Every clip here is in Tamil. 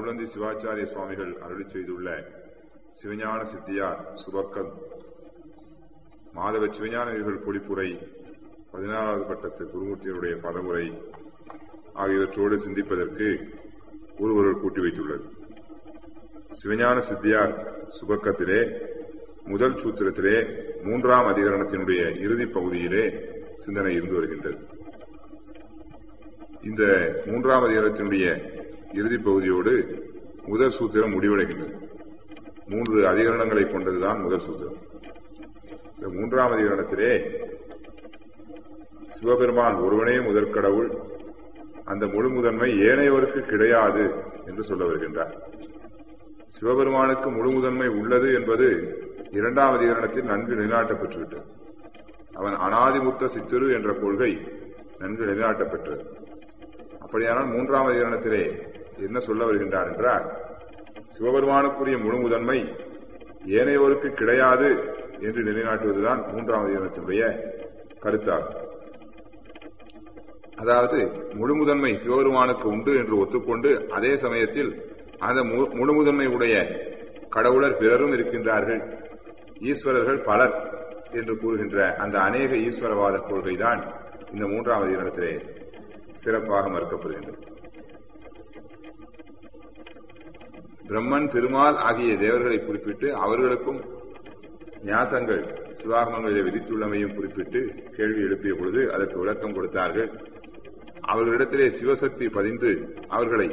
குழந்தை சிவாச்சாரிய சுவாமிகள் அருளி செய்துள்ள சிவஞான சித்தியார் சுபக்கம் மாதவ சிவஞானிகள் பொழிப்புரை பதினாறாவது பட்டத்து குருமூர்த்தியருடைய பதவுரை ஆகியவற்றோடு சிந்திப்பதற்கு ஒருவர்கள் கூட்டி வைத்துள்ளது சிவஞான சித்தியார் சுபக்கத்திலே முதல் சூத்திரத்திலே மூன்றாம் அதிகரணத்தினுடைய இறுதிப் பகுதியிலே சிந்தனை இருந்து வருகின்றது இந்த மூன்றாம் அதிகாரத்தினுடைய இறுதிப் பகுதியோடு முதல் சூத்திரம் முடிவடைகின்றது மூன்று அதிகரணங்களை கொண்டதுதான் முதல் சூத்திரம் இந்த மூன்றாம் அதிகரணத்திலே சிவபெருமான் ஒருவனே முதற் கடவுள் அந்த முழு முதன்மை ஏனையவருக்கு கிடையாது என்று சொல்ல வருகின்றார் சிவபெருமானுக்கு முழு முதன்மை உள்ளது என்பது இரண்டாம் அதிகரணத்தில் நன்கு நிலைநாட்டப்பட்டுவிட்டது அவன் அனாதிமுத்த சித்திரு என்ற கொள்கை நன்கு நிலைநாட்டப்பட்டது அப்படியானால் மூன்றாம் அதிகரணத்திலே என்ன சொல்ல வருகின்றார் என்றால் சிவபெருமானுக்குரிய முழு முதன்மை ஏனையோருக்கு கிடையாது என்று நிலைநாட்டுவதுதான் மூன்றாம் அதிகாரத்தினுடைய கருத்தாகும் அதாவது முழு முதன்மை சிவபெருமானுக்கு உண்டு என்று ஒத்துக்கொண்டு அதே சமயத்தில் அந்த முழு முதன்மை உடைய கடவுளர் பிறரும் இருக்கின்றார்கள் ஈஸ்வரர்கள் பலர் என்று கூறுகின்ற அந்த அநேக ஈஸ்வரவாத கொள்கைதான் இந்த மூன்றாம் அதிகாரத்திலே சிறப்பாக மறுக்கப்படுகின்றது பிரம்மன் திருமால் ஆகிய தேவர்களை குறிப்பிட்டு அவர்களுக்கும் ஞாசங்கள் சிவாகமங்களிலே விதித்துள்ளமையும் குறிப்பிட்டு கேள்வி எழுப்பிய பொழுது அதற்கு விளக்கம் கொடுத்தார்கள் அவர்களிடத்திலே சிவசக்தி பதிந்து அவர்களை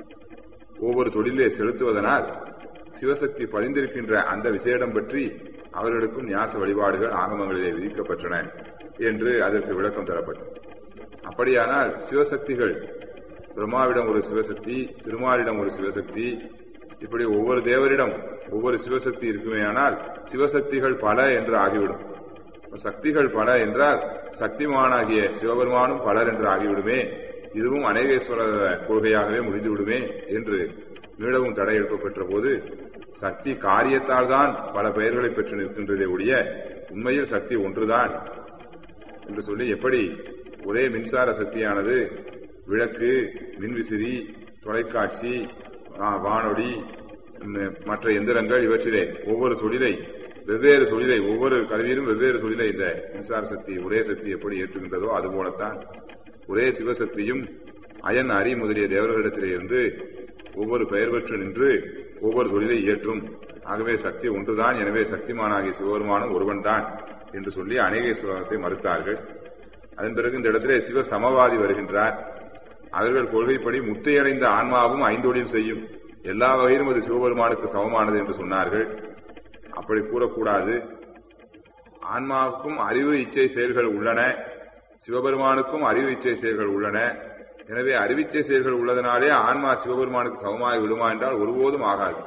ஒவ்வொரு தொழிலே செலுத்துவதனால் சிவசக்தி பதிந்திருக்கின்ற அந்த விசேடம் பற்றி அவர்களுக்கும் ஞாச வழிபாடுகள் ஆகமங்களிலே விதிக்கப்பட்டன என்று அதற்கு விளக்கம் தரப்பட்டது அப்படியானால் சிவசக்திகள் பிரம்மாவிடம் ஒரு சிவசக்தி திருமாலிடம் ஒரு சிவசக்தி இப்படி ஒவ்வொரு தேவரிடம் ஒவ்வொரு சிவசக்தி இருக்குமேயானால் சிவசக்திகள் பல என்று ஆகிவிடும் சக்திகள் பல என்றால் சக்திமானாகிய சிவபெருமானும் பலர் என்று ஆகிவிடுமே இதுவும் அநேகேஸ்வர கொள்கையாகவே முடிந்துவிடுமே என்று மீளவும் தடை எழுப்பப்பட்ட போது சக்தி காரியத்தால் தான் பல பெயர்களை பெற்று நிற்கின்றதே ஒழிய உண்மையில் சக்தி ஒன்றுதான் என்று சொல்லி எப்படி ஒரே மின்சார சக்தியானது விளக்கு மின்விசிறி தொலைக்காட்சி வானொலி மற்ற எந்திரங்கள் இவற்றிலே ஒவ்வொரு தொழிலை வெவ்வேறு தொழிலை ஒவ்வொரு கல்வியிலும் வெவ்வேறு தொழிலை இந்த மின்சார சக்தி ஒரே சக்தி எப்படி ஏற்றுகின்றதோ அதுபோலத்தான் ஒரே சிவசக்தியும் அயன் அரி முதலிய தேவர்களிடத்திலே இருந்து ஒவ்வொரு பெயர் பெற்று நின்று ஒவ்வொரு தொழிலை இயற்றும் ஆகவே சக்தி ஒன்றுதான் எனவே சக்திமானாகிய சிவபெருமானும் ஒருவன் தான் என்று சொல்லி அநேகேஸ்வரத்தை மறுத்தார்கள் அதன் பிறகு இந்த இடத்திலே சிவ சமவாதி வருகின்றார் அவர்கள் கொள்கைப்படி முத்தையடைந்த ஆன்மாவும் ஐந்தொழில் செய்யும் எல்லா வகையிலும் அது சிவபெருமானுக்கு சமமானது என்று சொன்னார்கள் அப்படி கூறக்கூடாது ஆன்மாவுக்கும் அறிவு இச்சை செயல்கள் உள்ளன சிவபெருமானுக்கும் அறிவு இச்சை செயல்கள் உள்ளன எனவே அறிவிச்சை செயல்கள் உள்ளதனாலே ஆன்மா சிவபெருமானுக்கு சமமாகி விடுமா என்றால் ஒருபோதும் ஆகாது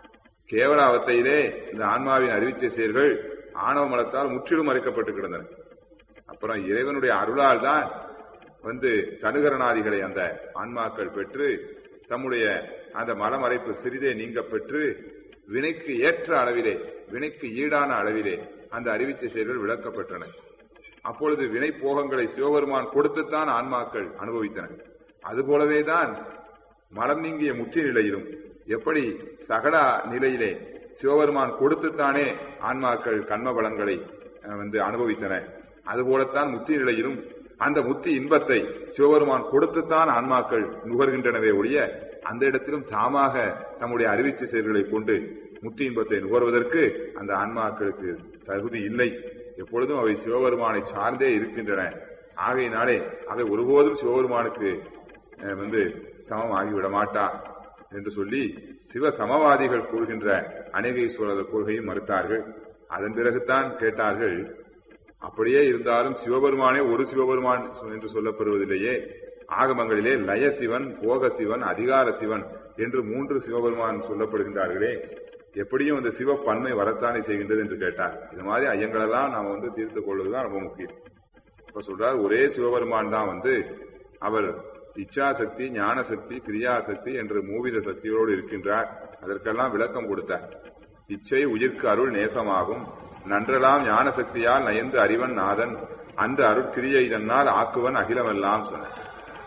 கேவல அவத்தையிலே இந்த ஆன்மாவின் அறிவிச்சை செயல்கள் ஆணவ மலத்தால் முற்றிலும் மறைக்கப்பட்டு கிடந்தன அப்புறம் இறைவனுடைய அருளால் தான் வந்து தனுகரணாதிகளை அந்த ஆன்மாக்கள் பெற்று தம்முடைய அந்த மலமறைப்பு சிறிதே நீங்க பெற்று வினைக்கு ஏற்ற அளவிலே வினைக்கு ஈடான அளவிலே அந்த அறிவிச்சை செயல்கள் விளக்கப்பட்டன அப்பொழுது வினை போகங்களை சிவபெருமான் கொடுத்துத்தான் ஆன்மாக்கள் அனுபவித்தன அதுபோலவே தான் மலம் நீங்கிய முற்றி நிலையிலும் எப்படி சகடா நிலையிலே சிவபெருமான் கொடுத்துத்தானே ஆன்மாக்கள் கண்ம பலன்களை வந்து அனுபவித்தன அதுபோலத்தான் முத்தி நிலையிலும் அந்த முத்தி இன்பத்தை சிவபெருமான் கொடுத்துத்தான் ஆன்மாக்கள் நுகர்கின்றனவே ஒழிய அந்த இடத்திலும் தாமாக தம்முடைய அறிவிச்சை செயல்களை கொண்டு முத்தி இன்பத்தை நுகர்வதற்கு அந்த ஆன்மாக்களுக்கு தகுதி இல்லை எப்பொழுதும் அவை சிவபெருமானை சார்ந்தே இருக்கின்றன ஆகையினாலே அவை ஒருபோதும் சிவபெருமானுக்கு வந்து சமம் ஆகிவிட மாட்டா என்று சொல்லி சிவ சமவாதிகள் கூறுகின்ற அநேகீஸ்வரர் கொள்கையும் மறுத்தார்கள் அதன் பிறகுதான் கேட்டார்கள் அப்படியே இருந்தாலும் சிவபெருமானே ஒரு சிவபெருமான் என்று சொல்லப்படுவதிலேயே ஆகமங்களிலே லய சிவன் போக சிவன் அதிகார சிவன் என்று மூன்று சிவபெருமான் சொல்லப்படுகின்றார்களே எப்படியும் அந்த சிவ பன்மை வரத்தானே செய்கின்றது என்று கேட்டார் இது மாதிரி ஐயங்களெல்லாம் நாம வந்து தீர்த்து கொள்வதுதான் ரொம்ப முக்கியம் இப்ப சொல்றார் ஒரே சிவபெருமான் தான் வந்து அவர் இச்சாசக்தி ஞான சக்தி கிரியாசக்தி என்று மூவித சக்தியோடு இருக்கின்றார் அதற்கெல்லாம் விளக்கம் கொடுத்தார் இச்சை உயிர்க்கு அருள் நேசமாகும் நன்றலாம் ஞான சக்தியால் நயந்து அறிவன் நாதன் அந்த அருட்கிரியை இதனால் ஆக்குவன் அகிலமெல்லாம் சொன்னார்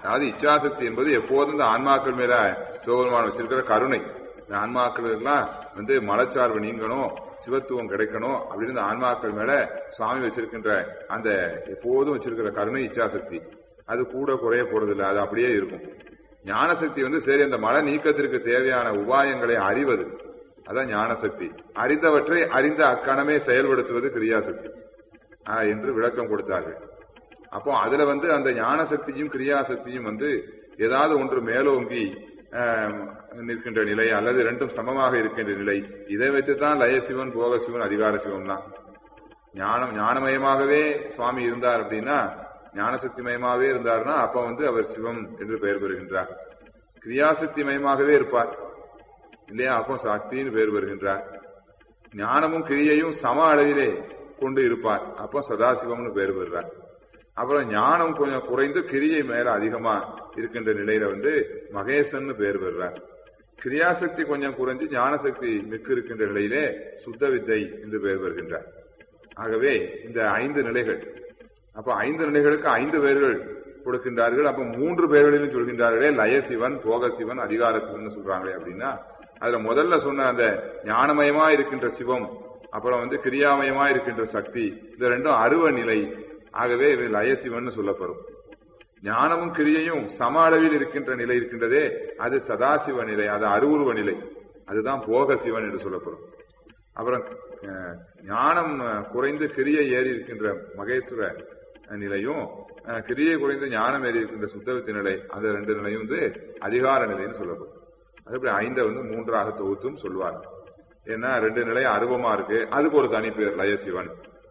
அதாவது இச்சாசக்தி என்பது எப்போதும் இந்த ஆன்மாக்கள் மேல சிவபெருமான் வச்சிருக்கிற கருணை இந்த ஆன்மாக்கள் எல்லாம் வந்து மலச்சார்பு நீங்கணும் சிவத்துவம் கிடைக்கணும் அப்படின்னு இந்த ஆன்மாக்கள் மேல சுவாமி வச்சிருக்கின்ற அந்த எப்போதும் வச்சிருக்கிற கருணை இச்சாசக்தி அது கூட குறைய போறதில்லை அது அப்படியே இருக்கும் ஞானசக்தி வந்து சரி அந்த மல நீக்கத்திற்கு தேவையான உபாயங்களை அறிவது அதான் ஞானசக்தி அறிந்தவற்றை அறிந்த அக்கணமே செயல்படுத்துவது கிரியாசக்தி ஆஹ் என்று விளக்கம் கொடுத்தார்கள் அப்போ அதுல வந்து அந்த ஞானசக்தியும் கிரியாசக்தியும் வந்து ஏதாவது ஒன்று மேலோங்கி ஆஹ், நிற்கின்ற நிலை அல்லது ரெண்டும் சமமாக இருக்கின்ற நிலை இதை வைத்துத்தான் லயசிவன் போகசிவன் அதிகார சிவன் தான் ஞானம் ஞானமயமாகவே சுவாமி இருந்தார் அப்படின்னா ஞானசக்தி மயமாகவே இருந்தார்னா அப்ப வந்து அவர் சிவம் என்று பெயர் பெறுகின்றார் கிரியாசக்தி மயமாகவே இருப்பார் இல்லையா அப்போ சக்தின்னு பெயர் பெறுகின்றார் ஞானமும் கிரியையும் சம அளவிலே கொண்டு இருப்பார் அப்போ சதாசிவம்னு பெயர் பெறுறார் அப்புறம் ஞானம் கொஞ்சம் குறைந்து கிரியை மேல அதிகமா இருக்கின்ற நிலையில வந்து மகேசன்னு பெயர் பெறுறார் கிரியாசக்தி கொஞ்சம் குறைஞ்சு ஞானசக்தி மிக்கு இருக்கின்ற நிலையிலே சுத்த வித்தை என்று பெயர் பெறுகின்றார் ஆகவே இந்த ஐந்து நிலைகள் அப்ப ஐந்து நிலைகளுக்கு ஐந்து பேர்கள் கொடுக்கின்றார்கள் அப்ப மூன்று பேர்களிலும் சொல்கின்றார்களே லயசிவன் போகசிவன் அதிகார சிவன் சொல்றாங்களே அப்படின்னா அதுல முதல்ல சொன்ன அந்த ஞானமயமா இருக்கின்ற சிவம் அப்புறம் வந்து கிரியாமயமா இருக்கின்ற சக்தி இந்த ரெண்டும் அருவ நிலை ஆகவே இவை லயசிவன் சொல்லப்படும் ஞானமும் கிரியையும் சம அளவில் இருக்கின்ற நிலை இருக்கின்றதே அது சதாசிவ நிலை அது அருவுருவ நிலை அதுதான் போக சிவன் என்று சொல்லப்படும் அப்புறம் அஹ், ஞானம் அஹ், குறைந்து கிரியை ஏறி இருக்கின்ற மகேஸ்வர அஹ், நிலையும் அஹ், கிரியை குறைந்து ஞானம் ஏறி இருக்கின்ற சுத்தவித்த நிலை அந்த ரெண்டு நிலையும் வந்து அதிகார நிலைன்னு சொல்லப்படும் அதுபடி ஐந்தை வந்து மூன்றாக தொகுத்தும் சொல்லுவார் ஏன்னா ரெண்டு நிலை அருவமா இருக்கு அதுக்கு ஒரு தனி பேர் லயசிவன்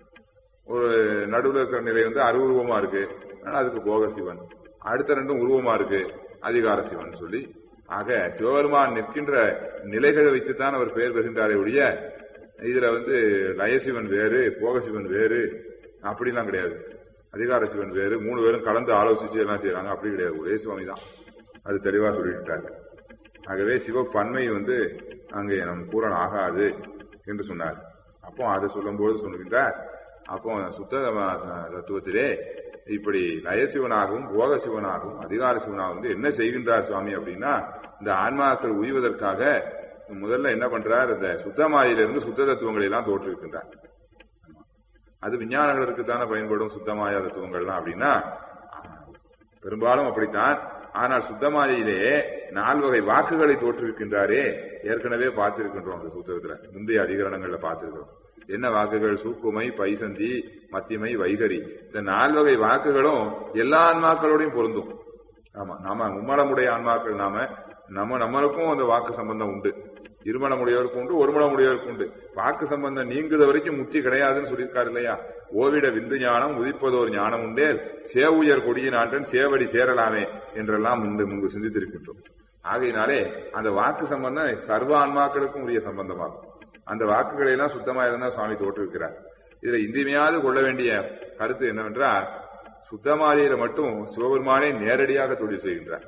ஒரு நடுவுல இருக்கிற நிலை வந்து அருவுருவமா இருக்கு ஆனா அதுக்கு போக சிவன் அடுத்த ரெண்டும் உருவமா இருக்கு அதிகார சிவன் சொல்லி ஆக சிவபெருமான் நிற்கின்ற நிலைகளை வைத்துத்தான் அவர் பெயர் பெறுகின்றாரே ஒழிய இதுல வந்து லயசிவன் வேறு போகசிவன் வேறு அப்படிலாம் கிடையாது அதிகார சிவன் வேறு மூணு பேரும் கலந்து ஆலோசிச்சு எல்லாம் செய்யறாங்க அப்படி கிடையாது ஒரே சுவாமி தான் அது தெளிவா சொல்லிட்டாங்க ஆகவே சிவப்பன்மை வந்து அங்கே நம் பூரண ஆகாது என்று சொன்னார் அப்போ அதை சொல்லும்போது சொல்லுகின்றார் அப்போ சுத்த ம- தத்துவத்திலே இப்படி லயசிவனாகவும் போக சிவனாகவும் அதிகார சிவனாகவும் வந்து என்ன செய்கின்றார் சுவாமி அப்படின்னா இந்த ஆன்மாக்கள் உய்வதற்காக முதல்ல என்ன பண்றார் இந்த சுத்தமாயிலிருந்து சுத்த தத்துவங்களை எல்லாம் தோற்றுவிக்கின்றார் அது விஞ்ஞானங்களுக்கு தானே பயன்படும் சுத்தமாய தத்துவங்கள்லாம் அப்படின்னா பெரும்பாலும் அப்படித்தான் ஆனால் சுத்தமாயிலே நால்வகை வாக்குகளை தோற்றுவிக்கின்றாரே ஏற்கனவே பார்த்திருக்கின்றோம் அந்த சூத்திரத்துல முந்தைய அதிகரணங்கள்ல பார்த்திருக்கிறோம் என்ன வாக்குகள் சூக்குமை பைசந்தி மத்திமை வைகரி இந்த நால்வகை வாக்குகளும் எல்லா ஆன்மாக்களோடையும் பொருந்தும் ஆமா நாம மும்மலமுடைய ஆன்மாக்கள் நாம நம்ம நம்மளுக்கும் அந்த வாக்கு சம்பந்தம் உண்டு இருமலமுடையவருக்கு உண்டு ஒரு மலமுடையவருக்கு உண்டு வாக்கு சம்பந்தம் நீங்குத வரைக்கும் முக்தி கிடையாதுன்னு சொல்லியிருக்காரு இல்லையா ஓவிட விந்து ஞானம் உதிப்பதோர் ஞானம் உண்டே சேவுயர் கொடியின் ஆண்டன் சேவடி சேரலாமே என்றெல்லாம் முன்பு முன்பு சிந்தித்திருக்கின்றோம் ஆகையினாலே அந்த வாக்கு சம்பந்தம் சர்வ ஆன்மாக்களுக்கும் உரிய சம்பந்தமாகும் அந்த வாக்குகளை எல்லாம் சுத்தமா இருந்தா சுவாமி தோற்றுவிக்கிறார் இதுல இன்றியமையாது கொள்ள வேண்டிய கருத்து என்னவென்றால் சுத்தமாதியில மட்டும் சிவபெருமானே நேரடியாக தொழில் செய்கின்றார்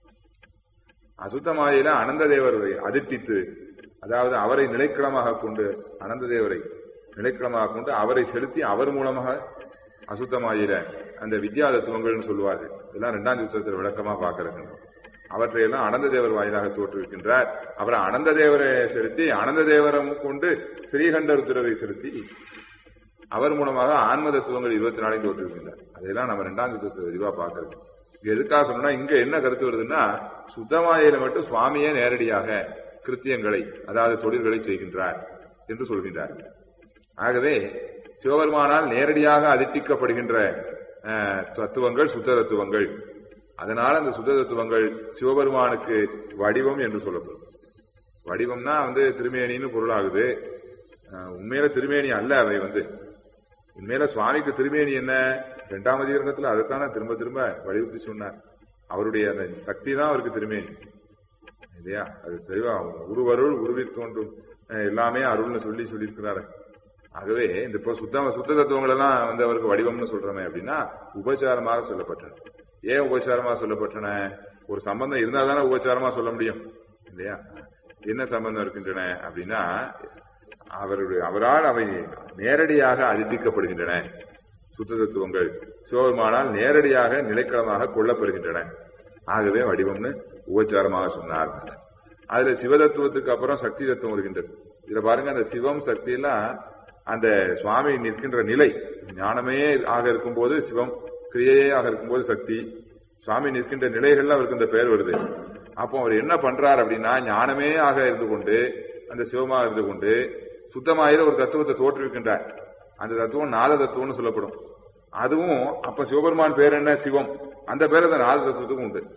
அசுத்தமாதியில அனந்த தேவரை அதிர்ட்டித்து அதாவது அவரை நிலைக்களமாக கொண்டு அனந்த தேவரை நிலைக்களமாக கொண்டு அவரை செலுத்தி அவர் மூலமாக அசுத்தமாயிர அந்த வித்யா தத்துவங்கள்னு சொல்லுவார்கள் இதெல்லாம் இரண்டாம் யுத்தத்தில் விளக்கமா பார்க்கிறோம் அவற்றையெல்லாம் அனந்த தேவர் வாயிலாக தோற்றுவிக்கின்றார் அப்புறம் அனந்த தேவரை செலுத்தி அனந்த தேவரம் கொண்டு ஸ்ரீகண்டருத்துரரை செலுத்தி அவர் மூலமாக ஆன்ம தத்துவங்கள் இருபத்தி நாளையும் தோற்றுவிக்கின்றார் அதெல்லாம் நம்ம இரண்டாம் யுத்தத்தை விரிவா பார்க்கறது இங்க எதுக்காக சொன்னா இங்க என்ன கருத்து வருதுன்னா சுத்தமாயில மட்டும் சுவாமியே நேரடியாக கிருத்தியங்களை அதாவது தொழில்களை செய்கின்றார் என்று சொல்கின்றார் ஆகவே சிவபெருமானால் நேரடியாக அதிர்ட்டிக்கப்படுகின்ற அஹ், தத்துவங்கள் சுத்த தத்துவங்கள் அதனால அந்த சுத்த தத்துவங்கள் சிவபெருமானுக்கு வடிவம் என்று சொல்லப்படும் வடிவம்னா வந்து திருமேனின்னு பொருளாகுது அஹ், உண்மையில திருமேனி அல்ல அவை வந்து உண்மையில சுவாமிக்கு திருமேனி என்ன இரண்டாம் அதிகரணத்துல அதைத்தானே திரும்ப திரும்ப வலியுறுத்தி சொன்னார் அவருடைய அந்த சக்தி தான் அவருக்கு திருமேனி இல்லையா அது தெளிவா உருவருள் உருவில் தோன்றும் அஹ், எல்லாமே அருள்னு சொல்லி சொல்லியிருக்கிறாரு ஆகவே இந்த இப்போ சுத்த சுத்த தத்துவங்கள் எல்லாம் வந்து அவருக்கு வடிவம்னு சொல்றோமே அப்படின்னா உபச்சாரமாக சொல்லப்பட்டன ஏன் உபச்சாரமாக சொல்லப்பட்டன ஒரு சம்பந்தம் இருந்தா தானே உபச்சாரமா சொல்ல முடியும் இல்லையா என்ன சம்பந்தம் இருக்கின்றன அப்படின்னா அவருடைய அவரால் அவை நேரடியாக அதிர்விக்கப்படுகின்றன சுத்த தத்துவங்கள் சிவபெருமானால் நேரடியாக நிலைக்களமாக கொள்ளப்பெறுகின்றன ஆகவே வடிவம்னு உபச்சாரமாக சொன்னார் அதுல சிவதத்துவத்துக்கு அப்புறம் சக்தி தத்துவம் வருகின்றது இதுல பாருங்க அந்த சிவம் சக்தி எல்லாம் அந்த சுவாமி நிற்கின்ற நிலை ஞானமே ஆக இருக்கும்போது சிவம் கிரியையே ஆக இருக்கும்போது சக்தி சுவாமி நிற்கின்ற நிலைகள்ல அவருக்கு இந்த பெயர் வருது அப்போ அவர் என்ன பண்றார் அப்படின்னா ஞானமே ஆக இருந்து கொண்டு அந்த சிவமாக இருந்து கொண்டு சுத்தமாயிர ஒரு தத்துவத்தை தோற்றுவிக்கின்றார் அந்த தத்துவம் நாத தத்துவம்னு சொல்லப்படும் அதுவும் அப்ப சிவபெருமான் பேர் என்ன சிவம் அந்த பேர் அந்த நாத தத்துவத்துக்கும் உண்டு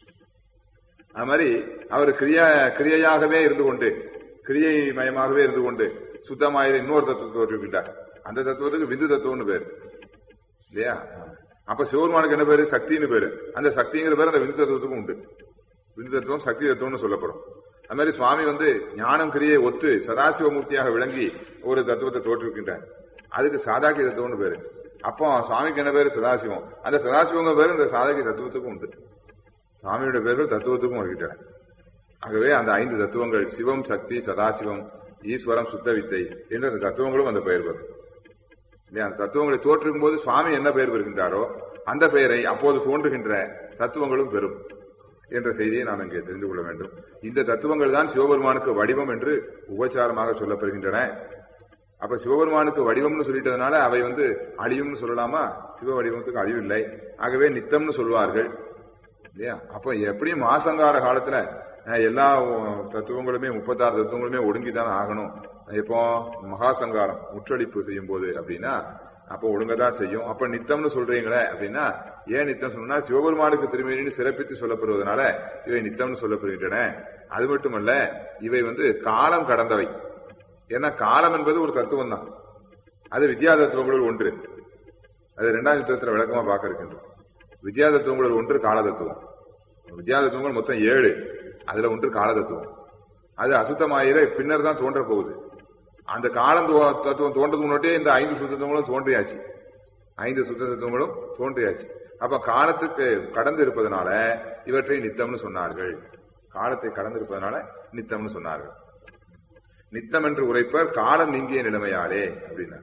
அது மாதிரி அவர் கிரியா கிரியையாகவே இருந்து கொண்டு கிரியை மயமாகவே இருந்து கொண்டு சுத்தமாயிர இன்னொரு தத்துவத்தை தோற்றுவிக்கின்றார் அந்த தத்துவத்துக்கு விந்து தத்துவம்னு பேர் இல்லையா அப்ப சிவபெருமானுக்கு என்ன பேரு சக்தின்னு பேரு அந்த சக்திங்கிற பேர் அந்த விந்து தத்துவத்துக்கும் உண்டு விந்து தத்துவம் சக்தி தத்துவம்னு சொல்லப்படும் அது மாதிரி சுவாமி வந்து ஞானம் கிரியை ஒத்து சதாசிவமூர்த்தியாக விளங்கி ஒரு தத்துவத்தை தோற்றுவிக்கின்றார் அதுக்கு சாதாக்கி தத்துவம்னு பேரு அப்போ சுவாமிக்கு என்ன பேரு சதாசிவம் அந்த சதாசிவங்க பேரு இந்த சாதாக்கி தத்துவத்துக்கும் உண்டு சுவாமியோட பேர்கள் தத்துவத்துக்கும் வருகின்றன ஆகவே அந்த ஐந்து தத்துவங்கள் சிவம் சக்தி சதாசிவம் ஈஸ்வரம் சுத்த வித்தை என்ற அந்த தத்துவங்களும் அந்த பெயர் வரும் இல்லையா அந்த தத்துவங்களை தோற்றுக்கும் போது சுவாமி என்ன பெயர் பெறுகின்றாரோ அந்த பெயரை அப்போது தோன்றுகின்ற தத்துவங்களும் பெறும் என்ற செய்தியை நாம் இங்கே தெரிந்து கொள்ள வேண்டும் இந்த தத்துவங்கள் தான் சிவபெருமானுக்கு வடிவம் என்று உபச்சாரமாக சொல்லப்படுகின்றன அப்ப சிவபெருமானுக்கு வடிவம்னு சொல்லிட்டதுனால அவை வந்து அழியும்னு சொல்லலாமா சிவ வடிவத்துக்கு அழிவில்லை ஆகவே நித்தம்னு சொல்வார்கள் இல்லையா அப்ப எப்படியும் மாசங்கார காலத்துல அஹ், எல்லா உ- தத்துவங்களுமே முப்பத்தாறு தத்துவங்களுமே ஒடுங்கிதான் ஆகணும் இப்போ மகாசங்காரம் முற்றளிப்பு செய்யும் போது அப்படின்னா அப்ப ஒழுங்கதான் செய்யும் அப்ப நித்தம்னு சொல்றீங்களே அப்படின்னா ஏன் நித்தம் சொன்னா சிவபெருமானுக்கு திருமணின்னு சிறப்பித்து சொல்லப்படுவதனால இவை நித்தம்னு சொல்லப்படுகின்றன அது மட்டுமல்ல இவை வந்து காலம் கடந்தவை ஏன்னா காலம் என்பது ஒரு தத்துவம் தான் அது வித்யா தத்துவங்களுள் ஒன்று அது இரண்டாம் யுத்தத்துல விளக்கமா பார்க்க இருக்கின்றோம் வித்யா தத்துவங்களுள் ஒன்று கால தத்துவம் வித்யா தத்துவங்கள் மொத்தம் ஏழு அதுல ஒன்று கால தத்துவம் அது அசுத்தமாயிர பின்னர் தான் தோன்ற போகுது அந்த காலம் தோ- தத்துவம் தோன்றதுக்கு முன்னாடியே இந்த ஐந்து சுத்த தத்துவங்களும் தோன்றியாச்சு ஐந்து சுத்த தத்துவங்களும் தோன்றியாச்சு அப்ப காலத்துக்கு கடந்து இருப்பதனால இவற்றை நித்தம்னு சொன்னார்கள் காலத்தை கடந்து இருப்பதனால நித்தம்னு சொன்னார்கள் நித்தம் என்று உரைப்பர் காலம் நீங்கிய நிலைமையாலே அப்படின்னா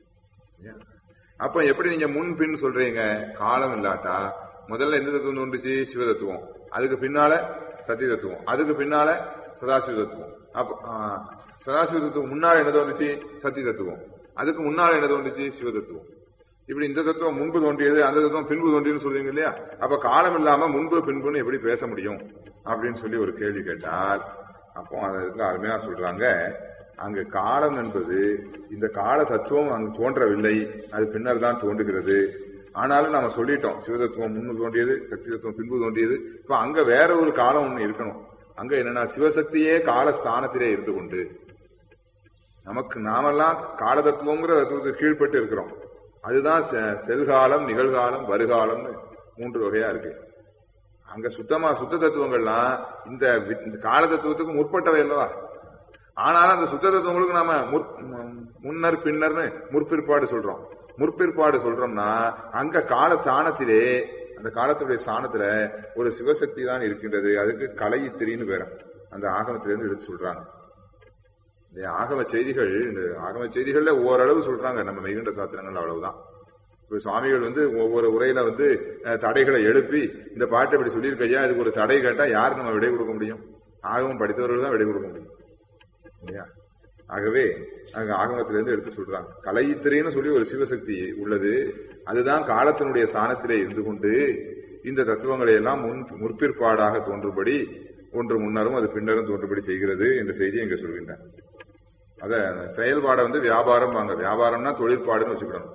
அப்ப எப்படி நீங்க முன் பின் சொல்றீங்க காலம் இல்லாட்டா முதல்ல எந்த தத்துவம் தோன்றுச்சு சிவ தத்துவம் அதுக்கு பின்னால சத்திய தத்துவம் அதுக்கு பின்னால சதாசிவ தத்துவம் அப்ப ஆ, சதாசிவ தத்துவம் முன்னால என்ன தோன்றுச்சு சத்திய தத்துவம் அதுக்கு முன்னால என்ன தோன்றுச்சு சிவ தத்துவம் இப்படி இந்த தத்துவம் முன்பு தோன்றியது அந்த தத்துவம் பின்பு தோன்றியதுன்னு சொல்றீங்க இல்லையா அப்ப காலம் இல்லாம முன்பு பின்புன்னு எப்படி பேச முடியும் அப்படின்னு சொல்லி ஒரு கேள்வி கேட்டால் அப்போ அதுக்கு அருமையா சொல்றாங்க அங்க காலம் என்பது இந்த கால தத்துவம் அங்கு தோன்றவில்லை அது பின்னர் தான் தோன்றுகிறது ஆனாலும் நாம சொல்லிட்டோம் சிவதத்துவம் முன்பு தோன்றியது சக்தி தத்துவம் பின்பு தோன்றியது இப்ப அங்க வேற ஒரு காலம் ஒண்ணு இருக்கணும் அங்க என்னன்னா சிவசக்தியே கால ஸ்தானத்திலே இருந்து கொண்டு நமக்கு நாமெல்லாம் கால தத்துவங்கிற தத்துவத்துக்கு கீழ்ப்பட்டு இருக்கிறோம் அதுதான் செ- செல்காலம் நிகழ்காலம் வருகாலம்னு மூன்று வகையா இருக்கு அங்க சுத்தமா சுத்த தத்துவங்கள்லாம் இந்த வி- இந்த கால தத்துவத்துக்கு முற்பட்டவை அல்லவா ஆனாலும் அந்த சுத்த தத்துவங்களுக்கு நாம முற்- மு- முன்னர் பின்னர்னு முற்பிற்பாடு சொல்றோம் முற்பிற்பாடு சொல்றோம்னா அங்க கால ஸ்தானத்திலே அந்த காலத்துடைய ஸ்தானத்துல ஒரு சிவசக்தி தான் இருக்கின்றது அதுக்கு கலையித்திரின்னு பேர அந்த ஆகமத்திலிருந்து எடுத்து சொல்றாங்க இந்த ஆகம செய்திகள் இந்த ஆகம செய்திகள்ல ஓரளவு சொல்றாங்க நம்ம மெய்கண்ட சாத்திரங்கள் அவ்வளவுதான் இப்ப சுவாமிகள் வந்து ஒவ்வொரு உரையில வந்து அஹ், தடைகளை எழுப்பி இந்த பாட்டை இப்படி சொல்லியிருக்கையா இதுக்கு ஒரு தடை கேட்டா யார் நம்ம விடை கொடுக்க முடியும் ஆகமம் படித்தவர்கள் தான் விடை கொடுக்க முடியும் இல்லையா ஆகவே அங்க ஆகமத்திலிருந்து எடுத்து சொல்றாங்க கலையித்திரைன்னு சொல்லி ஒரு சிவசக்தி உள்ளது அதுதான் காலத்தினுடைய சாணத்திலே இருந்து கொண்டு இந்த தத்துவங்களை எல்லாம் முன் முற்பிற்பாடாக தோன்றும்படி ஒன்று முன்னரும் அது பின்னரும் தோன்றும்படி செய்கிறது என்ற செய்தியை இங்க சொல்கின்றேன் அத செயல்பாடை வந்து வியாபாரம் வாங்க வியாபாரம்னா தொழிற்பாடுன்னு வச்சுக்கிடணும்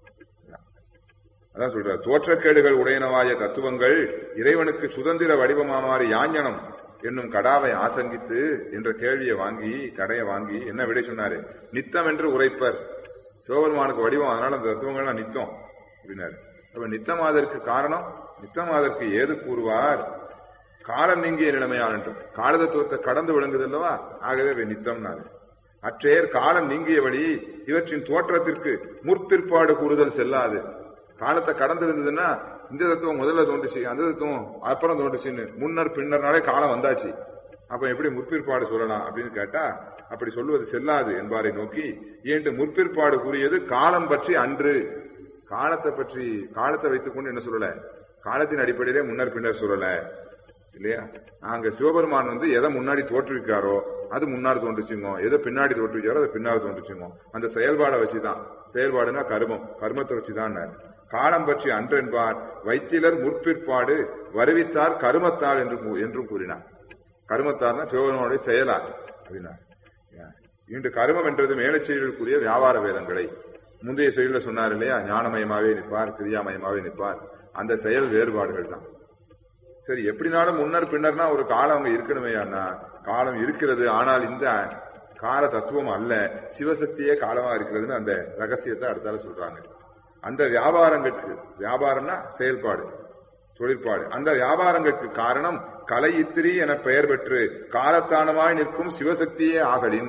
அதான் சொல்ற தோற்றக்கேடுகள் உடையனவாய தத்துவங்கள் இறைவனுக்கு சுதந்திர வடிவமாமாறு யாஞனம் என்னும் கடாவை ஆசங்கித்து என்ற கேள்வியை வாங்கி கடையை வாங்கி என்ன விடை சொன்னாரு நித்தம் என்று உரைப்பர் சிவபெருமானுக்கு வடிவம் அதனால அந்த தத்துவங்கள்லாம் நித்தம் அப்படின்னாரு அப்ப நித்தமாதற்கு காரணம் நித்தமாதற்கு ஏது கூறுவார் காலம் நீங்கிய நிலைமையால் என்றும் கால தத்துவத்தை கடந்து விளங்குது அல்லவா ஆகவே இவை நித்தம்னாரு அற்றேர் காலம் நீங்கிய வழி இவற்றின் தோற்றத்திற்கு முற்பிற்பாடு கூறுதல் செல்லாது காலத்தை கடந்து இருந்ததுன்னா இந்த தத்துவம் முதல்ல தோன்றுச்சு அந்த தத்துவம் அப்புறம் தோன்றுச்சுன்னு முன்னர் பின்னர்னாலே காலம் வந்தாச்சு அப்ப எப்படி முற்பிற்பாடு சொல்லலாம் அப்படின்னு கேட்டா அப்படி சொல்லுவது செல்லாது என்பாரை நோக்கி ஏன்று முற்பிற்பாடு கூறியது காலம் பற்றி அன்று காலத்தை பற்றி காலத்தை வைத்துக்கொண்டு என்ன சொல்லல காலத்தின் அடிப்படையிலே முன்னர் பின்னர் சொல்லல இல்லையா அங்க சிவபெருமான் வந்து எதை முன்னாடி தோற்றுவிக்காரோ அது முன்னாடி தோன்றுச்சுங்க எதை பின்னாடி தோற்றுவிக்காரோ அது பின்னாடி தோன்றுச்சுங்க அந்த செயல்பாடை வச்சுதான் செயல்பாடுனா கர்மம் கர்மத்தை வச்சுதான் காலம் பற்றி அன்றென்பார் வைத்திலர் முற்பிற்பாடு வருவித்தார் கருமத்தார் என்று கூ- என்றும் கூறினார் கருமத்தார்னா சிவபெருமானுடைய செயலா அப்படின்னா இன்று கருமம் என்றது மேலச்செயலுக்குரிய வியாபார வேதங்களை முந்தைய செயல சொன்னார் இல்லையா ஞானமயமாவே நிற்பார் கிரியாமயமாவே நிற்பார் அந்த செயல் வேறுபாடுகள் தான் சரி எப்படினாலும் முன்னர் பின்னர்னா ஒரு காலம் அங்க இருக்கணுமே அண்ணா காலம் இருக்கிறது ஆனால் இந்த கால தத்துவம் அல்ல சிவசக்தியே காலமா இருக்கிறதுன்னு அந்த ரகசியத்தை அடுத்தால சொல்றாங்க அந்த வியாபாரங்களுக்கு வியாபாரம்னா செயல்பாடு தொழிற்பாடு அந்த வியாபாரங்களுக்கு காரணம் கலையித்திரி என பெயர் பெற்று காலத்தானமாய் நிற்கும் சிவசக்தியே ஆகலின்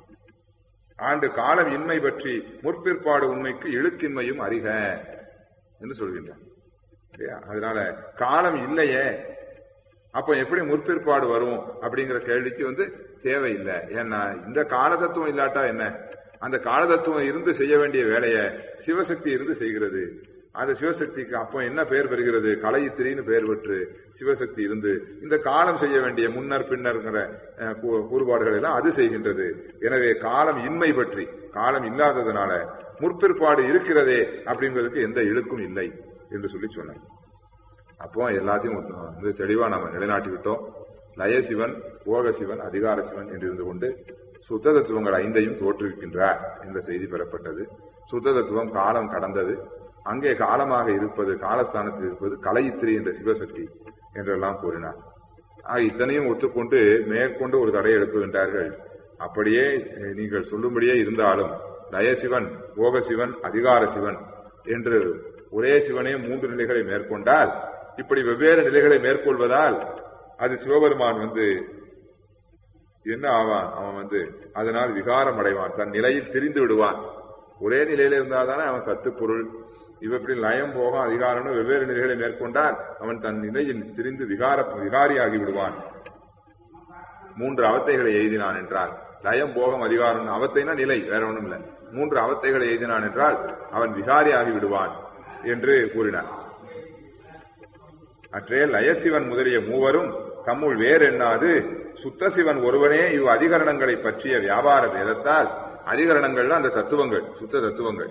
ஆண்டு காலம் இன்மை பற்றி முற்பிற்பாடு உண்மைக்கு இழுக்கின்மையும் அறிக என்று சொல்கின்றார் இல்லையா அதனால காலம் இல்லையே அப்ப எப்படி முற்பிற்பாடு வரும் அப்படிங்கிற கேள்விக்கு வந்து தேவையில்லை ஏன்னா இந்த கால தத்துவம் இல்லாட்டா என்ன அந்த கால தத்துவம் இருந்து செய்ய வேண்டிய வேலையை சிவசக்தி இருந்து செய்கிறது அந்த சிவசக்திக்கு அப்போ என்ன பெயர் பெறுகிறது கலையித்திரின்னு பெயர் பெற்று சிவசக்தி இருந்து இந்த காலம் செய்ய வேண்டிய முன்னர் பின்னர்ங்கிற அஹ், கூ- கூறுபாடுகள் எல்லாம் அது செய்கின்றது எனவே காலம் இன்மை பற்றி காலம் இல்லாததுனால முற்பிற்பாடு இருக்கிறதே அப்படிங்கிறதுக்கு எந்த இழுக்கும் இல்லை என்று சொல்லி சொன்னார் அப்போ எல்லாத்தையும் வந்து தெளிவா நம்ம நிலைநாட்டி விட்டோம் லயசிவன் போக சிவன் அதிகார சிவன் என்று இருந்து கொண்டு சுத்த தத்துவங்கள் ஐந்தையும் தோற்றுவிக்கின்றார் என்ற செய்தி பெறப்பட்டது சுத்த தத்துவம் காலம் கடந்தது அங்கே காலமாக இருப்பது காலஸ்தானத்தில் இருப்பது கலையித்திரி என்ற சிவசக்தி என்றெல்லாம் கூறினார் ஆக இத்தனையும் ஒத்துக்கொண்டு மேற்கொண்டு ஒரு தடை எழுப்புகின்றார்கள் அப்படியே அஹ், நீங்கள் சொல்லும்படியே இருந்தாலும் லயசிவன் போகசிவன் அதிகார சிவன் என்று ஒரே சிவனே மூன்று நிலைகளை மேற்கொண்டால் இப்படி வெவ்வேறு நிலைகளை மேற்கொள்வதால் அது சிவபெருமான் வந்து என்ன ஆவான் அவன் வந்து அதனால் விகாரம் அடைவான் தன் நிலையில் திரிந்து விடுவான் ஒரே நிலையில இருந்தாதானே அவன் சத்து பொருள் இவ இப்படி லயம் போகம் அதிகாரம்னு வெவ்வேறு நிலைகளை மேற்கொண்டால் அவன் தன் நிலையில் திரிந்து விகார விகாரியாகி விடுவான் மூன்று அவத்தைகளை எய்தினான் என்றால் லயம் போகம் அதிகாரம் அவத்தைனா நிலை வேற ஒண்ணும் இல்ல மூன்று அவத்தைகளை எய்தினான் என்றால் அவன் விகாரியாகி விடுவான் என்று கூறினார் அற்றே லயசிவன் முதலிய மூவரும் தம்முள் வேறெண்ணாது சுத்த சிவன் ஒருவனே இவ் அதிகரணங்களை பற்றிய வியாபார வேதத்தால் அதிகரணங்கள்ல அந்த தத்துவங்கள் சுத்த தத்துவங்கள்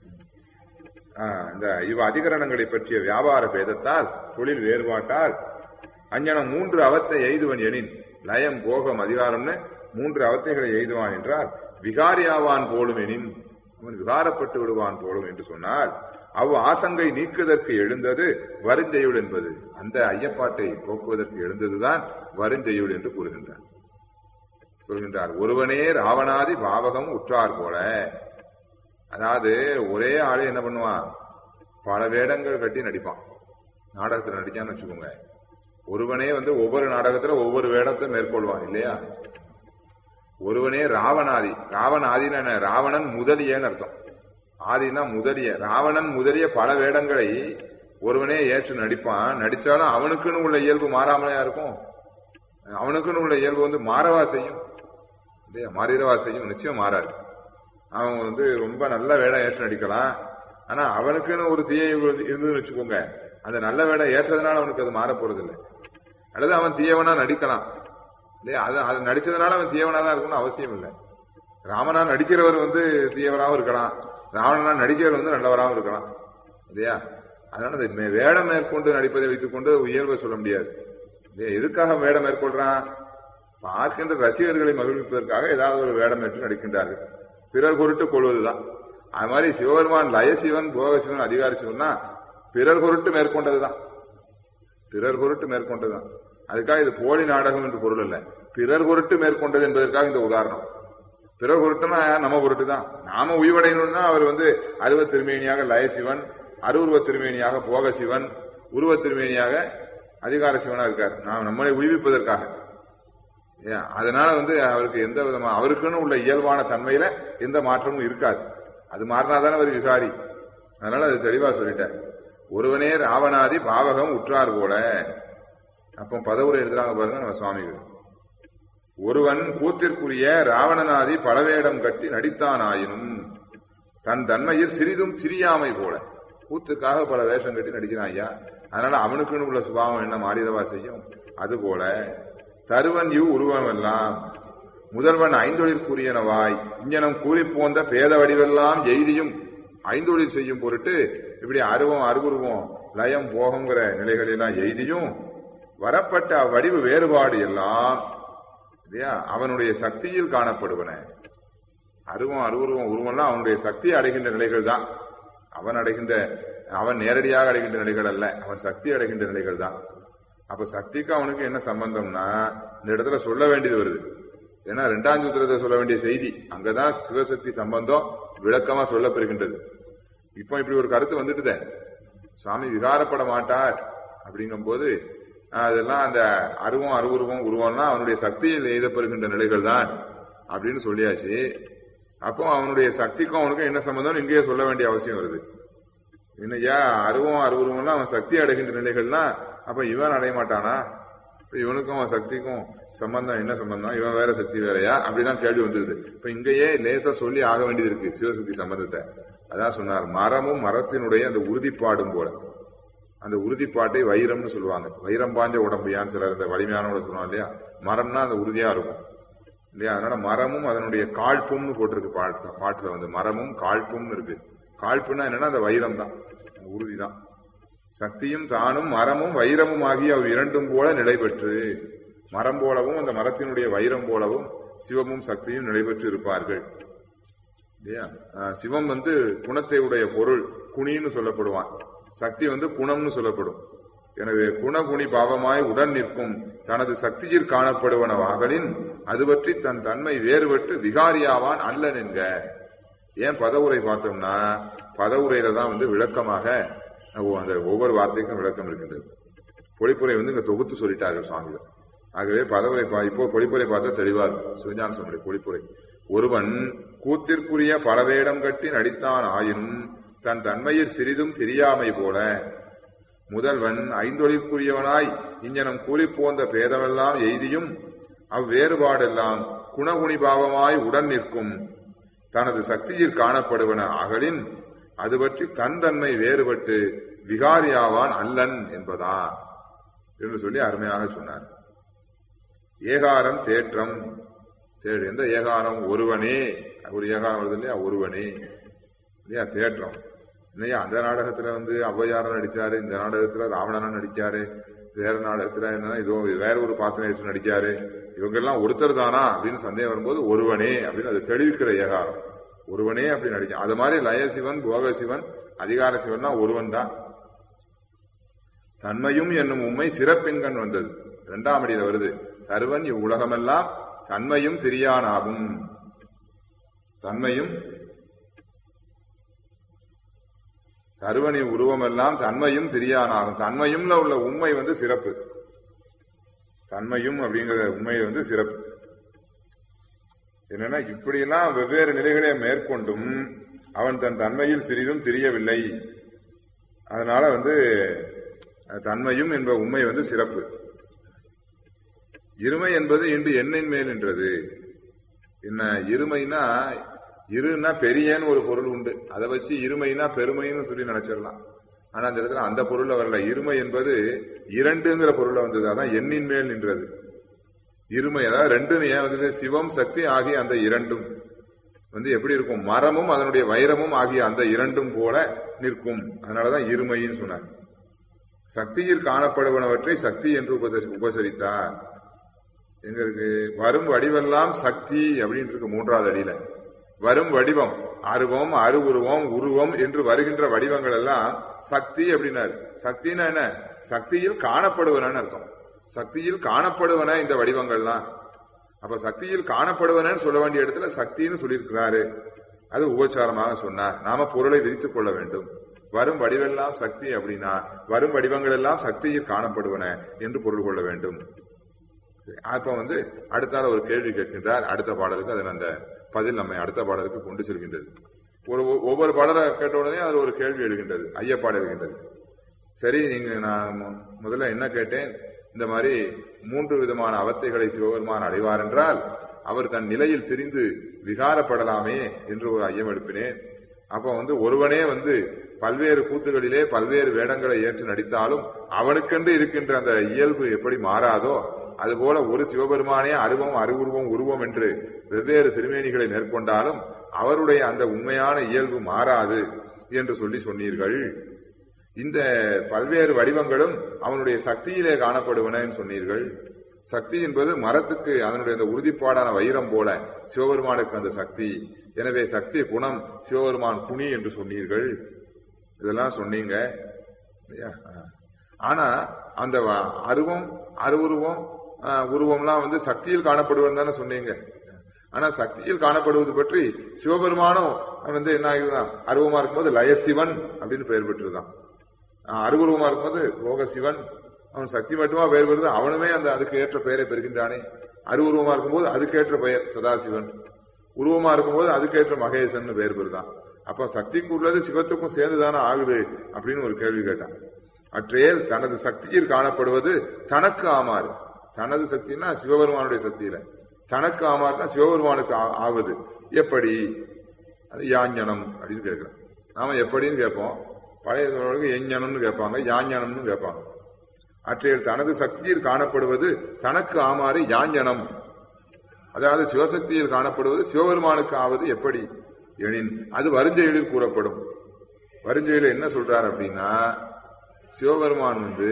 ஆஹ், இந்த இவ் அதிகரணங்களை பற்றிய வியாபார பேதத்தால் தொழில் வேறுபாட்டால் அஞ்ஞனம் மூன்று அவத்தை எய்துவன் எனின் லயம் போகம் அதிகாரம்னு மூன்று அவத்தைகளை எய்துவான் என்றால் விகாரியாவான் போலும் எனின் அவன் விகாரப்பட்டு விடுவான் போலும் என்று சொன்னால் அவ் ஆசங்கை நீக்குவதற்கு எழுந்தது வருஞ்செயுள் என்பது அந்த ஐயப்பாட்டை போக்குவதற்கு எழுந்ததுதான் வருஞ்செயுள் என்று கூறுகின்றார் சொல்கின்றார் ஒருவனே ராவணாதி பாவகம் உற்றார் போல அதாவது ஒரே ஆளு என்ன பண்ணுவான் பல வேடங்கள் கட்டி நடிப்பான் நாடகத்துல நடிச்சான்னு வச்சுக்கோங்க ஒருவனே வந்து ஒவ்வொரு நாடகத்துல ஒவ்வொரு வேடத்தை மேற்கொள்வான் இல்லையா ஒருவனே ராவணாதி ராவணாதின என்ன? ராவணன் முதலியன்னு அர்த்தம் ஆதினா முதலிய ராவணன் முதலிய பல வேடங்களை ஒருவனே ஏற்று நடிப்பான் நடிச்சாலும் அவனுக்குன்னு உள்ள இயல்பு மாறாமலையா இருக்கும் அவனுக்குன்னு உள்ள இயல்பு வந்து மாறவா செய்யும் இல்லையா மாறிடவா செய்யும் நிச்சயம் மாறாது அவன் வந்து ரொம்ப நல்ல வேடம் ஏற்று நடிக்கலாம் ஆனா அவனுக்குன்னு ஒரு தீய இருந்ததுன்னு வச்சுக்கோங்க அந்த நல்ல வேடம் ஏற்றதுனால அவனுக்கு அது மாற போறதில்லை அல்லது அவன் தீயவனா நடிக்கலாம் இல்லையா அது அது நடிச்சதுனால அவன் தீயவனா தான் இருக்கணும்னு அவசியம் இல்லை ராமனா நடிக்கிறவர் வந்து தீயவராகவும் இருக்கலாம் ராவணனா நடிக்கிறவர் வந்து நல்லவராகவும் இருக்கலாம் இல்லையா அதனால இந்த மே- வேடம் மேற்கொண்டு நடிப்பதை வைத்துக் கொண்டு இயல்பை சொல்ல முடியாது இல்லையா எதுக்காக வேடம் மேற்கொள்றான் பார்க்கின்ற ரசிகர்களை மகிழ்விப்பதற்காக ஏதாவது ஒரு வேடம் ஏற்று நடிக்கின்றார்கள் பிறர் பொருட்டு கொள்வதுதான் அது மாதிரி சிவபெருமான் லயசிவன் போகசிவன் அதிகார சிவன்னா பிறர் பொருட்டு மேற்கொண்டதுதான் பிறர் பொருட்டு மேற்கொண்டதுதான் அதுக்காக இது போலி நாடகம் என்று பொருள் அல்ல பிறர் பொருட்டு மேற்கொண்டது என்பதற்காக இந்த உதாரணம் பிறர் பொருட்டுனா நம்ம பொருட்டு தான் நாம உய்வடையணும்னா அவர் வந்து அருவ திருமேனியாக லயசிவன் அருவுருவ திருமேனியாக போக சிவன் உருவ திருமேனியாக அதிகார சிவனா இருக்கார் நாம் நம்மளை உய்விப்பதற்காக ஏன், அதனால வந்து அவருக்கு எந்த விதமா அவருக்குன்னு உள்ள இயல்பான தன்மையில எந்த மாற்றமும் இருக்காது அது மாறினாதானே அவர் விகாரி அதனால அது தெளிவா சொல்லிட்டார் ஒருவனே ராவணாதி பாவகம் உற்றார் போல அப்போ பதவுரை எழுதுறாங்க பாருங்க நம்ம சுவாமிகள் ஒருவன் கூத்திற்குரிய ராவணனாதி பலவேடம் கட்டி நடித்தானாயினும் தன் தன்மையில் சிறிதும் சிறியாமை போல கூத்துக்காக பல வேஷம் கட்டி நடிக்கிறான் ஐயா அதனால அவனுக்குன்னு உள்ள சுபாவம் என்ன மாறிடவா செய்யும் அதுபோல தருவன் இவ் உருவம் எல்லாம் முதல்வன் ஐந்தொழிற்குரியனவாய் இஞ்சனம் கூறி போந்த பேத வடிவெல்லாம் எய்தியும் ஐந்தொழில் செய்யும் பொருட்டு இப்படி அருவம் அருவுருவம் லயம் போகங்கிற நிலைகளெல்லாம் எய்தியும் வரப்பட்ட அவ்வடிவு வேறுபாடு எல்லாம் இல்லையா அவனுடைய சக்தியில் காணப்படுவன அருவம் அருவுருவம் உருவம்லாம் அவனுடைய சக்தி அடைகின்ற நிலைகள் தான் அவன் அடைகின்ற அவன் நேரடியாக அடைகின்ற நிலைகள் அல்ல அவன் சக்தி அடைகின்ற நிலைகள் தான் அப்ப சக்திக்கு அவனுக்கு என்ன சம்பந்தம்னா இந்த இடத்துல சொல்ல வேண்டியது வருது ஏன்னா இரண்டாம் சூத்திரத்தை சொல்ல வேண்டிய செய்தி அங்கதான் சிவசக்தி சம்பந்தம் விளக்கமா சொல்லப்பெறுகின்றது இப்போ இப்படி ஒரு கருத்து வந்துட்டுதே சுவாமி விகாரப்பட மாட்டார் அப்படிங்கும் போது அதெல்லாம் அந்த அருவம் அருவுருவம் உருவம்னா அவனுடைய சக்தியில் எய்தப்பெறுகின்ற நிலைகள் தான் அப்படின்னு சொல்லியாச்சு அப்போ அவனுடைய சக்திக்கும் அவனுக்கும் என்ன சம்பந்தம் இங்கேயே சொல்ல வேண்டிய அவசியம் வருது என்னையா அருவம் அருவுருவம்லாம் அவன் சக்தி அடைகின்ற நிலைகள்னா அப்ப இவன் அடைய மாட்டானா இப்ப இவனுக்கும் அவன் சக்திக்கும் சம்பந்தம் என்ன சம்பந்தம் இவன் வேற சக்தி வேறையா அப்படிதான் கேள்வி வந்துருது இப்ப இங்கேயே லேசா சொல்லி ஆக வேண்டியது இருக்கு சிவசக்தி சம்பந்தத்தை அதான் சொன்னார் மரமும் மரத்தினுடைய அந்த உறுதிப்பாடும் போல அந்த உறுதிப்பாட்டை வைரம்னு சொல்லுவாங்க வைரம் பாஞ்ச உடம்பையான்னு சிலர் இந்த வலிமையானோட சொல்லுவாங்க இல்லையா மரம்னா அந்த உறுதியா இருக்கும் இல்லையா அதனால மரமும் அதனுடைய காழ்ப்பும்னு போட்டிருக்கு பாட்டு பாட்டுல வந்து மரமும் காழ்ப்பும்னு இருக்கு காழ்ப்புன்னா என்னன்னா அந்த வைரம் தான் உறுதி தான் சக்தியும் தானும் மரமும் வைரமும் ஆகிய அவ் இரண்டும் போல நிலை பெற்று மரம் போலவும் அந்த மரத்தினுடைய வைரம் போலவும் சிவமும் சக்தியும் நிலை பெற்று இருப்பார்கள் இல்லையா ஆஹ் சிவம் வந்து குணத்தை உடைய பொருள் குணின்னு சொல்லப்படுவான் சக்தி வந்து குணம்னு சொல்லப்படும் எனவே குணகுணி பாவமாய் உடன் நிற்கும் தனது சக்தியில் காணப்படுவனவாகலின் அது பற்றி தன் தன்மை வேறுபட்டு விகாரியாவான் அல்லன் என்க ஏன் பதவுரை பார்த்தோம்னா பதவுரையில தான் வந்து விளக்கமாக ஓ- அந்த ஒவ்வொரு வார்த்தைக்கும் விளக்கம் இருக்கின்றது பொழிப்புரை வந்து இங்க தொகுத்து சொல்லிட்டார்கள் சுவாமிகள் ஆகவே பதவுரை பா- இப்போ பொழிப்புரை பார்த்தா தெளிவா இருக்கும் சிவஞான சுவாமியுடைய பொழிப்புரை ஒருவன் கூத்திற்குரிய பல வேடம் கட்டி நடித்தான் ஆயினும் தன் தன்மையில் சிறிதும் தெரியாமை போல முதல்வன் ஐந்தொழிற்குரியவனாய் இஞ்சனம் கூறி போந்த பேதமெல்லாம் எய்தியும் அவ்வேறுபாடெல்லாம் குணகுணி பாவமாய் உடன் நிற்கும் தனது சக்தியில் காணப்படுவன அகலின் அது பற்றி தன் தன்மை வேறுபட்டு விகாரியாவான் அல்லன் என்பதா என்று சொல்லி அருமையாக சொன்னார் ஏகாரம் தேற்றம் தேடு எந்த ஏகாரம் ஒருவனே ஒரு ஏகாரம் வருது இல்லையா ஒருவனே இல்லையா தேற்றம் இல்லையா அந்த நாடகத்துல வந்து ஔவையாரன் நடிச்சாரு இந்த நாடகத்துல ராவணன் நடிச்சாரு வேற நாடகத்துல என்ன இதோ வேற ஒரு பாத்திரம் எடுத்து நடிக்காரு இவங்க எல்லாம் ஒருத்தர் தானா அப்படின்னு சந்தேகம் வரும்போது ஒருவனே அப்படின்னு அது தெளிவிக்கிற ஏகாரம் ஒருவனே அப்படி நடிச்சான் அது மாதிரி லயசிவன் போகசிவன் அதிகார சிவன்னா ஒருவன் தான் தன்மையும் என்னும் உண்மை சிறப்பெண்கண் வந்தது இரண்டாம் அடியில வருது தருவன் இவ்வுலகமெல்லாம் தன்மையும் தெரியானாகும் தன்மையும் தருவனி உருவமெல்லாம் தன்மையும் தெரியானாகும் தன்மையும்ல உள்ள உண்மை வந்து சிறப்பு தன்மையும் அப்படிங்கிற உண்மை வந்து சிறப்பு என்னன்னா இப்படியெல்லாம் வெவ்வேறு நிலைகளை மேற்கொண்டும் அவன் தன் தன்மையில் சிறிதும் தெரியவில்லை அதனால வந்து அஹ், தன்மையும் என்ப உண்மை வந்து சிறப்பு இருமை என்பது இன்று எண்ணின் மேல் என்றது என்ன இருமைனா இருன்னா பெரியன்னு ஒரு பொருள் உண்டு அதை வச்சு இருமைனா பெருமைன்னு சொல்லி நினைச்சிடலாம் ஆனா அந்த இடத்துல அந்த பொருள்ல வரல இருமை என்பது இரண்டுங்கிற பொருள்ல வந்தது அதான் எண்ணின் மேல் நின்றது இருமை அதாவது ரெண்டுன்னு ஏன் வந்தது சிவம் சக்தி ஆகிய அந்த இரண்டும் வந்து எப்படி இருக்கும் மரமும் அதனுடைய வைரமும் ஆகிய அந்த இரண்டும் போல நிற்கும் அதனாலதான் இருமைன்னு சொன்னார் சக்தியில் காணப்படுவனவற்றை சக்தி என்று உபசரி- உபசரித்தார் எங்க இருக்கு வரும் வடிவெல்லாம் சக்தி அப்படின்னு இருக்கு மூன்றாவது அடியில வரும் வடிவம் அருவம் அருவுருவம் உருவம் என்று வருகின்ற வடிவங்கள் எல்லாம் சக்தி அப்படின்னாரு சக்தின்னா என்ன சக்தியில் காணப்படுவனன்னு அர்த்தம் சக்தியில் காணப்படுவன இந்த வடிவங்கள்லாம் அப்ப சக்தியில் காணப்படுவனன்னு சொல்ல வேண்டிய இடத்துல சக்தின்னு சொல்லியிருக்கிறாரு அது உபச்சாரமாக சொன்னார் நாம பொருளை விரித்துக் கொள்ள வேண்டும் வரும் வடிவெல்லாம் சக்தி அப்படின்னா வரும் வடிவங்கள் எல்லாம் சக்தியில் காணப்படுவன என்று பொருள் கொள்ள வேண்டும் சரி, அப்ப வந்து அடுத்தால ஒரு கேள்வி கேட்கின்றார் அடுத்த பாடலுக்கு அதன் அந்த பதில் நம்மை அடுத்த பாடலுக்கு கொண்டு செல்கின்றது ஒரு ஒவ்வொரு பாடலை கேட்ட உடனே அது ஒரு கேள்வி எழுகின்றது ஐயப்பாடு எழுகின்றது சரி நீங்க நான் மு- முதல்ல என்ன கேட்டேன் இந்த மாதிரி மூன்று விதமான அவத்தைகளை சிவபெருமான் அடைவார் என்றால் அவர் தன் நிலையில் திரிந்து விகாரப்படலாமே என்று ஒரு ஐயம் எழுப்பினேன் அப்ப வந்து ஒருவனே வந்து பல்வேறு கூத்துகளிலே பல்வேறு வேடங்களை ஏற்று நடித்தாலும் அவனுக்கென்று இருக்கின்ற அந்த இயல்பு எப்படி மாறாதோ அதுபோல ஒரு சிவபெருமானே அருவம் அருவுருவம் உருவம் என்று வெவ்வேறு திருமேனிகளை மேற்கொண்டாலும் அவருடைய அந்த உண்மையான இயல்பு மாறாது என்று சொல்லி சொன்னீர்கள் இந்த பல்வேறு வடிவங்களும் அவனுடைய சக்தியிலே காணப்படுவன சொன்னீர்கள் சக்தி என்பது மரத்துக்கு அதனுடைய அந்த உறுதிப்பாடான வைரம் போல சிவபெருமானுக்கு அந்த சக்தி எனவே சக்தி குணம் சிவபெருமான் குனி என்று சொன்னீர்கள் இதெல்லாம் சொன்னீங்க இல்லையா? ஆனா அந்த வ- அருவம் அருவுருவம் ஆஹ், உருவம்லாம் வந்து சக்தியில் காணப்படுவது தானே சொன்னீங்க ஆனா சக்தியில் காணப்படுவது பற்றி சிவபெருமானும் வந்து என்ன ஆகுதுதான் அருவமா இருக்கும்போது லயசிவன் அப்படின்னு பெயர் பெற்றுதான் ஆஹ், அருவுருவமா இருக்கும்போது ரோக சிவன் அவன் சக்தி மட்டுமா பெயர் பெறுது அவனுமே அந்த அதுக்கு ஏற்ற பெயரை பெறுகின்றானே அருவுருவமா இருக்கும்போது அதுக்கேற்ற பெயர் சதாசிவன் உருவமா இருக்கும்போது அதுக்கேற்ற மகேசன் பெயர் பெறுதான் அப்ப சக்திக்கு உள்ளது சிவத்துக்கும் சேர்ந்துதானே ஆகுது அப்படின்னு ஒரு கேள்வி கேட்டான் அற்றையல் தனது சக்தியில் காணப்படுவது தனக்கு ஆமாறு தனது சக்தினா சிவபெருமானுடைய சக்தியில தனக்கு ஆமாறுனா சிவபெருமானுக்கு ஆ- ஆவது எப்படி அது யாஞனம் அப்படின்னு கேட்கிறோம் நாம எப்படின்னு கேட்போம் பழைய தமிழர்களுக்கு எஞ்ஞனம்னு கேட்பாங்க யாஞனம்னு கேட்பாங்க அற்றையில் தனது சக்தியில் காணப்படுவது தனக்கு ஆமாறு யாஞனம் அதாவது சிவசக்தியில் காணப்படுவது சிவபெருமானுக்கு ஆவது எப்படி எனின் அது வருஞ்செயலில் கூறப்படும் வருஞ்செயலில் என்ன சொல்றார் அப்படின்னா சிவபெருமான் வந்து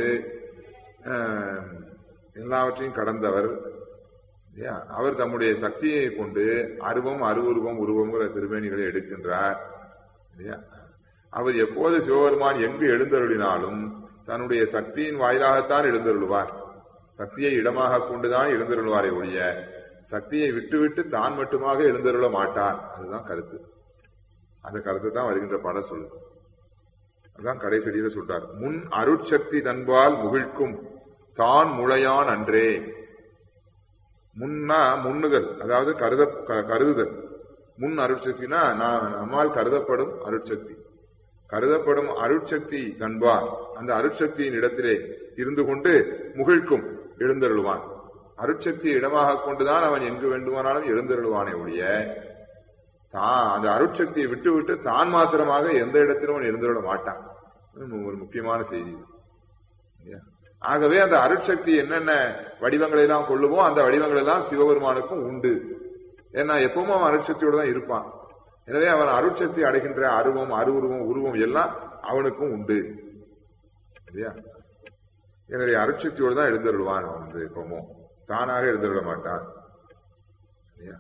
ஆஹ், எல்லாவற்றையும் கடந்தவர் இல்லையா? அவர் தம்முடைய சக்தியை கொண்டு அருவம் அருவுருவம் உருவங்கிற திருமேனிகளை எடுக்கின்றார் இல்லையா? அவர் எப்போது சிவபெருமான் எங்கு எழுந்தருளினாலும் தன்னுடைய சக்தியின் வாயிலாகத்தான் எழுந்தருளுவார் சக்தியை இடமாக கொண்டுதான் எழுந்தருளுவாரே ஒழிய சக்தியை விட்டுவிட்டு தான் மட்டுமாக எழுந்தருள மாட்டார் அதுதான் கருத்து அந்த கருத்து தான் வருகின்ற படம் சொல்லுது அதான் கடைசெடியில சொல்றார் முன் அருட்சக்தி தன்பால் முகிழ்க்கும் தான் முளையான் அன்றே முன்னா முன்னுதல் அதாவது கருத க- கருதுதல் முன் அருட்சக்தினா நான் நம்மால் கருதப்படும் அருட்சக்தி கருதப்படும் அருட்சக்தி தன்பால் அந்த அருட்சக்தியின் இடத்திலே இருந்து கொண்டு முகிழ்க்கும் எழுந்தருளுவான் அருட்சக்தியை இடமாக கொண்டுதான் அவன் எங்கு வேண்டுமானாலும் எழுந்தருளுவானே ஒழிய தான் அந்த அருட்சக்தியை விட்டு விட்டு தான் மாத்திரமாக எந்த இடத்திலும் அவன் எழுந்துவிட மாட்டான் இது ஒரு முக்கியமான செய்தி இது. இல்லையா? ஆகவே அந்த அருட்சக்தி என்னென்ன வடிவங்களை எல்லாம் கொள்ளுமோ அந்த வடிவங்கள் எல்லாம் சிவபெருமானுக்கும் உண்டு ஏன்னா எப்பவும் அவன் அருட்சக்தியோட தான் இருப்பான் எனவே அவன் அருட்சக்தி அடைகின்ற அருவம் அருவுருவம் உருவம் எல்லாம் அவனுக்கும் உண்டு இல்லையா எனவே அருட்சக்தியோடு தான் எழுந்தருள்வான் அவன் வந்து எப்பவும் தானாக எழுந்தருள மாட்டான் இல்லையா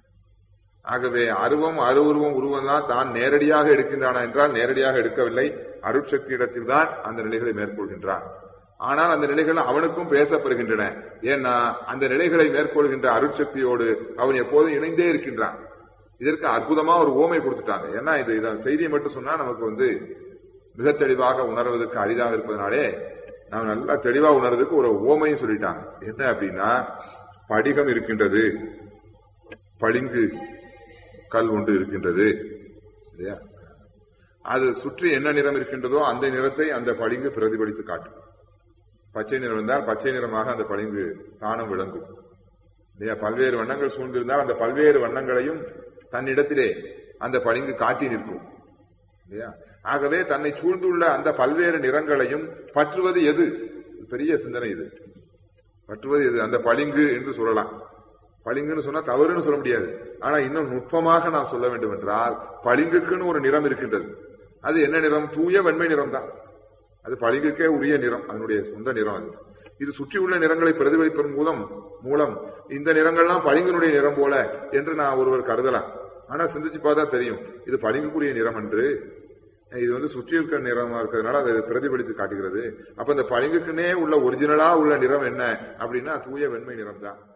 ஆகவே அருவம் அருவுருவம் உருவம் தான் தான் நேரடியாக எடுக்கின்றானா என்றால் நேரடியாக எடுக்கவில்லை அருட்சக்தி இடத்தில் தான் அந்த நிலைகளை மேற்கொள்கின்றான் ஆனால் அந்த நிலைகள் அவனுக்கும் பேசப்படுகின்றன ஏன்னா அந்த நிலைகளை மேற்கொள்கின்ற அருட்சக்தியோடு அவன் எப்போதும் இணைந்தே இருக்கின்றான் இதற்கு அற்புதமா ஒரு ஓமை கொடுத்துட்டாங்க ஏன்னா இது இத செய்தியை மட்டும் சொன்னா நமக்கு வந்து மிக தெளிவாக உணர்வதற்கு அரிதாக இருப்பதனாலே நாம் நல்லா தெளிவா உணர்றதுக்கு ஒரு ஓமையும் சொல்லிட்டாங்க என்ன அப்படின்னா படிகம் இருக்கின்றது பளிங்கு கல் ஒன்று இருக்கின்றது இல்லையா அது சுற்றி என்ன நிறம் இருக்கின்றதோ அந்த நிறத்தை அந்த பளிங்கு பிரதிபலித்து காட்டும் பச்சை நிறம் இருந்தால் பச்சை நிறமாக அந்த பளிங்கு தானம் விளங்கும் இல்லையா பல்வேறு வண்ணங்கள் சூழ்ந்திருந்தால் அந்த பல்வேறு வண்ணங்களையும் தன்னிடத்திலே அந்த பளிங்கு காட்டி நிற்கும் இல்லையா ஆகவே தன்னை சூழ்ந்துள்ள அந்த பல்வேறு நிறங்களையும் பற்றுவது எது பெரிய சிந்தனை இது பற்றுவது எது அந்த பளிங்கு என்று சொல்லலாம் பளிங்குன்னு சொன்னா தவறுன்னு சொல்ல முடியாது ஆனா இன்னும் நுட்பமாக நாம் சொல்ல வேண்டும் என்றால் பளிங்குக்குன்னு ஒரு நிறம் இருக்கின்றது அது என்ன நிறம் தூய வெண்மை நிறம் தான் அது பளிங்குக்கே உரிய நிறம் அதனுடைய சொந்த நிறம் அது இது சுற்றியுள்ள நிறங்களை பிரதிபலிப்பதன் மூலம் மூலம் இந்த நிறங்கள்லாம் பளிங்கினுடைய நிறம் போல என்று நான் ஒருவர் கருதலாம் ஆனா சிந்திச்சு பார்த்தா தெரியும் இது பளிங்குக்குரிய நிறம் என்று இது வந்து சுற்றி இருக்கிற நிறமா இருக்கிறதுனால அதை பிரதிபலித்து காட்டுகிறது அப்ப இந்த பளிங்குக்குன்னே உள்ள ஒரிஜினலா உள்ள நிறம் என்ன அப்படின்னா தூய வெண்மை நிறம் தான்